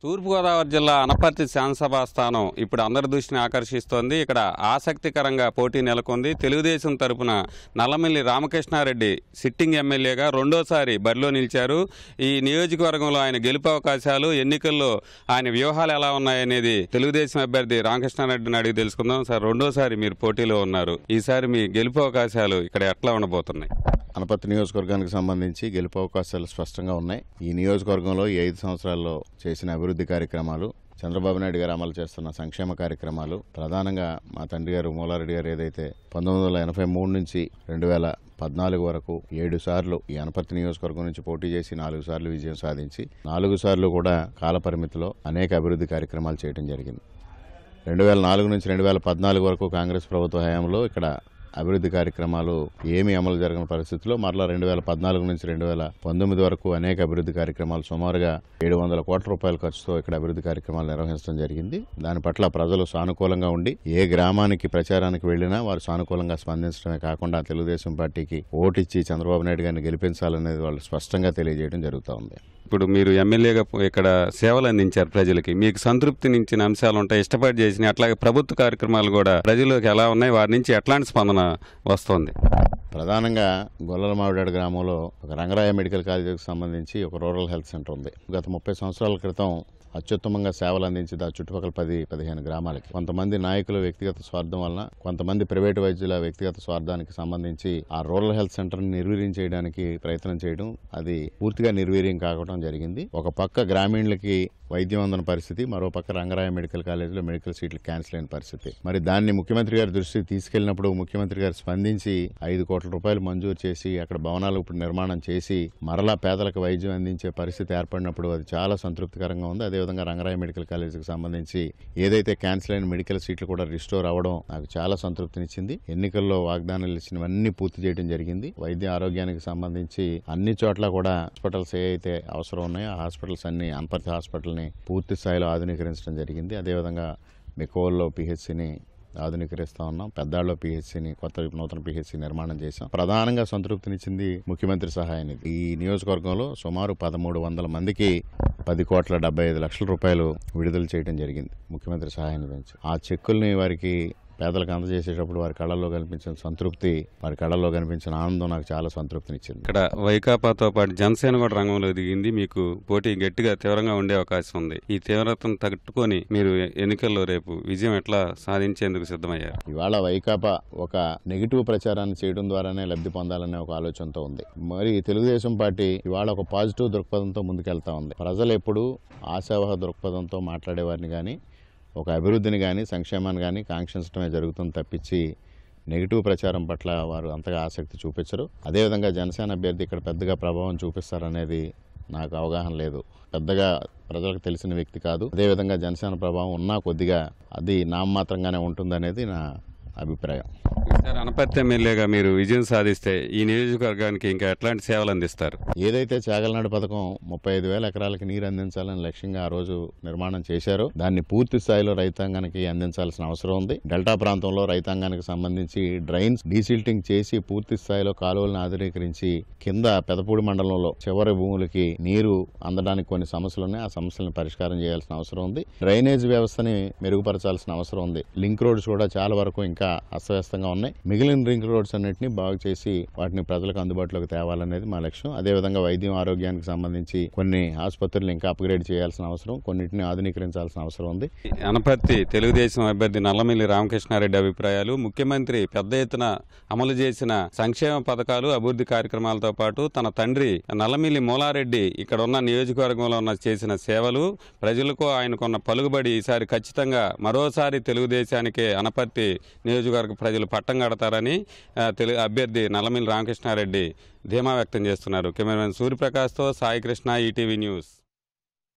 తూర్పుగోదావరి జిల్లా అనపర్తి శాసనసభ స్థానం ఇప్పుడు అందరి దృష్టిని ఆకర్షిస్తోంది ఇక్కడ ఆసక్తికరంగా పోటీ నెలకొంది తెలుగుదేశం తరపున నల్లమిల్లి రామకృష్ణారెడ్డి సిట్టింగ్ ఎమ్మెల్యేగా రెండోసారి బరిలో నిలిచారు ఈ నియోజకవర్గంలో ఆయన గెలుపు అవకాశాలు ఎన్నికల్లో ఆయన వ్యూహాలు ఎలా ఉన్నాయనేది తెలుగుదేశం అభ్యర్థి రామకృష్ణారెడ్డిని అడిగి తెలుసుకుందాం సార్ రెండోసారి మీరు పోటీలో ఉన్నారు ఈసారి మీ గెలుపు అవకాశాలు ఇక్కడ ఎట్లా ఉండబోతున్నాయి అనపర్తి నియోజకవర్గానికి సంబంధించి గెలుపు అవకాశాలు స్పష్టంగా ఉన్నాయి ఈ నియోజకవర్గంలో ఈ ఐదు సంవత్సరాల్లో చేసిన అభివృద్ధి కార్యక్రమాలు చంద్రబాబు నాయుడు గారు అమలు చేస్తున్న సంక్షేమ కార్యక్రమాలు ప్రధానంగా మా తండ్రి గారు మూలారెడ్డి గారు ఏదైతే పంతొమ్మిది వందల ఎనభై మూడు నుంచి రెండు వేల పద్నాలుగు వరకు ఏడు సార్లు ఈ అనపర్తి నియోజకవర్గం నుంచి పోటీ చేసి నాలుగు సార్లు విజయం సాధించి నాలుగు సార్లు కూడా కాల పరిమితిలో అనేక అభివృద్ధి కార్యక్రమాలు చేయడం జరిగింది రెండు వేల నాలుగు నుంచి రెండు వేల పద్నాలుగు వరకు కాంగ్రెస్ ప్రభుత్వ హయాంలో ఇక్కడ అభివృద్ధి కార్యక్రమాలు ఏమీ అమలు జరగని పరిస్థితిలో మరలా రెండు వేల పద్నాలుగు నుంచి రెండు వేల పంతొమ్మిది వరకు అనేక అభివృద్ధి కార్యక్రమాలు సుమారుగా ఏడు వందల కోట్ల రూపాయల ఖర్చుతో ఇక్కడ అభివృద్ధి కార్యక్రమాలు నిర్వహించడం జరిగింది దాని పట్ల ప్రజలు సానుకూలంగా ఉండి ఏ గ్రామానికి ప్రచారానికి వెళ్లినా వారు సానుకూలంగా స్పందించడమే కాకుండా తెలుగుదేశం పార్టీకి ఓటిచ్చి చంద్రబాబు నాయుడు గారిని గెలిపించాలనేది వాళ్ళు స్పష్టంగా తెలియజేయడం జరుగుతూ ఉంది ఇప్పుడు మీరు ఎమ్మెల్యేగా పో- ఇక్కడ సేవలు అందించారు ప్రజలకి మీకు సంతృప్తినిచ్చిన అంశాలు ఉంటాయి ఇష్టపడి చేసిన అట్లాగే ప్రభుత్వ కార్యక్రమాలు కూడా ప్రజలకు ఎలా ఉన్నాయి వారి నుంచి ఎట్లాంటి స్పందన వస్తుంది ప్రధానంగా గొల్లల మావిడాడు గ్రామంలో ఒక రంగరాయ మెడికల్ కాలేజీకి సంబంధించి ఒక రూరల్ హెల్త్ సెంటర్ ఉంది గత ముప్పై సంవత్సరాల క్రితం అత్యుత్తమంగా సేవలు అందించింది ఆ చుట్టుపక్కల పది పదిహేను గ్రామాలకి కొంతమంది నాయకుల వ్యక్తిగత స్వార్థం వలన కొంతమంది ప్రైవేటు వైద్యుల వ్యక్తిగత స్వార్థానికి సంబంధించి ఆ రూరల్ హెల్త్ సెంటర్ని నిర్వీర్యం చేయడానికి ప్రయత్నం చేయడం అది పూర్తిగా నిర్వీర్యం కావడం జరిగింది ఒక పక్క గ్రామీణులకి వైద్యం అందని పరిస్థితి మరో పక్క రంగరాయ మెడికల్ కాలేజీలో మెడికల్ సీట్లు క్యాన్సిల్ అయిన పరిస్థితి మరి దాన్ని ముఖ్యమంత్రి గారి దృష్టికి తీసుకెళ్లినప్పుడు ముఖ్యమంత్రి గారు స్పందించి ఐదు కోట్ల రూపాయలు మంజూరు చేసి అక్కడ భవనాలు ఇప్పుడు నిర్మాణం చేసి మరలా పేదలకు వైద్యం అందించే పరిస్థితి ఏర్పడినప్పుడు అది చాలా సంతృప్తికరంగా ఉంది అదేవిధంగా రంగరాయ మెడికల్ కాలేజీకి సంబంధించి ఏదైతే క్యాన్సిల్ అయిన మెడికల్ సీట్లు కూడా రిస్టోర్ అవ్వడం నాకు చాలా సంతృప్తినిచ్చింది ఎన్నికల్లో వాగ్దానాలు ఇచ్చినవన్నీ పూర్తి చేయడం జరిగింది వైద్య ఆరోగ్యానికి సంబంధించి అన్ని చోట్ల కూడా హాస్పిటల్స్ ఏ అయితే అవసరం ఉన్నాయో ఆ హాస్పిటల్స్ అన్ని అనపర్తి హాస్పిటల్ని పూర్తి స్థాయిలో ఆధునీకరించడం జరిగింది అదేవిధంగా మెకోల్లో పిహెచ్సిని ఆధునీకరిస్తా ఉన్నాం పెద్దాళ్ళలో పిహెచ్సిని కొత్త నూతన పిహెచ్సి నిర్మాణం చేశాం ప్రధానంగా సంతృప్తినిచ్చింది ముఖ్యమంత్రి సహాయ నిధి ఈ నియోజకవర్గంలో సుమారు పదమూడు వందల మందికి పది కోట్ల డెబ్బై ఐదు లక్షల రూపాయలు విడుదల చేయడం జరిగింది ముఖ్యమంత్రి సహాయ నిధి నుంచి ఆ చెక్కుల్ని వారికి పేదలకు అందజేసేటప్పుడు వారి కళల్లో కనిపించిన సంతృప్తి వారి కళల్లో కనిపించిన ఆనందం నాకు చాలా సంతృప్తినిచ్చింది ఇక్కడ వైకాపాతో పాటు జనసేన కూడా రంగంలో దిగింది మీకు పోటీ గట్టిగా తీవ్రంగా ఉండే అవకాశం ఉంది ఈ తీవ్రతను తట్టుకొని మీరు ఎన్నికల్లో రేపు విజయం ఎట్లా సాధించేందుకు సిద్ధమయ్యారు ఇవాళ వైకాపా ఒక నెగిటివ్ ప్రచారాన్ని చేయడం ద్వారానే లబ్ధి పొందాలనే ఒక ఆలోచనతో ఉంది మరి తెలుగుదేశం పార్టీ ఇవాళ ఒక పాజిటివ్ దృక్పథంతో ముందుకెళ్తా ఉంది ప్రజలు ఎప్పుడు ఆశావహ దృక్పథంతో మాట్లాడేవారిని కానీ ఒక అభివృద్ధిని కానీ సంక్షేమాన్ని కానీ కాంక్షించడమే జరుగుతుంది తప్పించి నెగిటివ్ ప్రచారం పట్ల వారు అంతగా ఆసక్తి చూపించరు అదేవిధంగా జనసేన అభ్యర్థి ఇక్కడ పెద్దగా ప్రభావం చూపిస్తారనేది నాకు అవగాహన లేదు పెద్దగా ప్రజలకు తెలిసిన వ్యక్తి కాదు అదేవిధంగా జనసేన ప్రభావం ఉన్నా కొద్దిగా అది నామమాత్రంగానే ఉంటుందనేది నా అభిప్రాయం ఈసారి అనపర్తి ఎమ్మెల్యేగా మీరు విజయం సాధిస్తే ఈ నియోజకవర్గానికి ఇంకా ఎట్లాంటి సేవలు అందిస్తారు ఏదైతే చాగలనాడు పథకం ముప్పై ఐదు వేల ఎకరాలకు నీరు అందించాలని లక్ష్యంగా ఆ రోజు నిర్మాణం చేశారో దాన్ని పూర్తి స్థాయిలో రైతాంగానికి అందించాల్సిన అవసరం ఉంది డెల్టా ప్రాంతంలో రైతాంగానికి సంబంధించి డ్రైన్స్ డీసిల్టింగ్ చేసి పూర్తి స్థాయిలో కాలువలను ఆధునీకరించి కింద పెదపూడి మండలంలో చివరి భూములకి నీరు అందడానికి కొన్ని సమస్యలు ఉన్నాయి ఆ సమస్యలను పరిష్కారం చేయాల్సిన అవసరం ఉంది డ్రైనేజ్ వ్యవస్థని మెరుగుపరచాల్సిన అవసరం ఉంది లింక్ రోడ్స్ కూడా చాలా వరకు ఇంకా అస్తవ్యస్తంగా ఉన్నాయి మిగిలిన లింక్ రోడ్స్ అన్నింటినీ బాగు చేసి వాటిని ప్రజలకు అందుబాటులోకి తేవాలనేది మా లక్ష్యం అదేవిధంగా వైద్యం ఆరోగ్యానికి సంబంధించి కొన్ని ఆసుపత్రులు ఇంకా అప్గ్రేడ్ చేయాల్సిన అవసరం కొన్నిటిని ఆధునీకరించాల్సిన అవసరం ఉంది అనపర్తి తెలుగుదేశం అభ్యర్థి నల్లమిల్లి రామకృష్ణారెడ్డి అభిప్రాయాలు ముఖ్యమంత్రి పెద్ద ఎత్తున అమలు చేసిన సంక్షేమ పథకాలు అభివృద్ధి కార్యక్రమాలతో పాటు తన తండ్రి నల్లమిల్లి మూలారెడ్డి ఇక్కడ ఉన్న నియోజకవర్గంలో ఉన్న చేసిన సేవలు ప్రజలకు ఆయనకున్న పలుకుబడి ఈసారి ఖచ్చితంగా మరోసారి తెలుగుదేశానికే అనపర్తి నియోజకవర్గ ప్రజలు పట్టం కడతారని ఆ, తెలుగు అభ్యర్థి నల్లమిల్లి రామకృష్ణారెడ్డి ధీమా వ్యక్తం చేస్తున్నారు కెమెరామెన్ సూర్యప్రకాష్తో సాయి కృష్ణ ఈటీవీ న్యూస్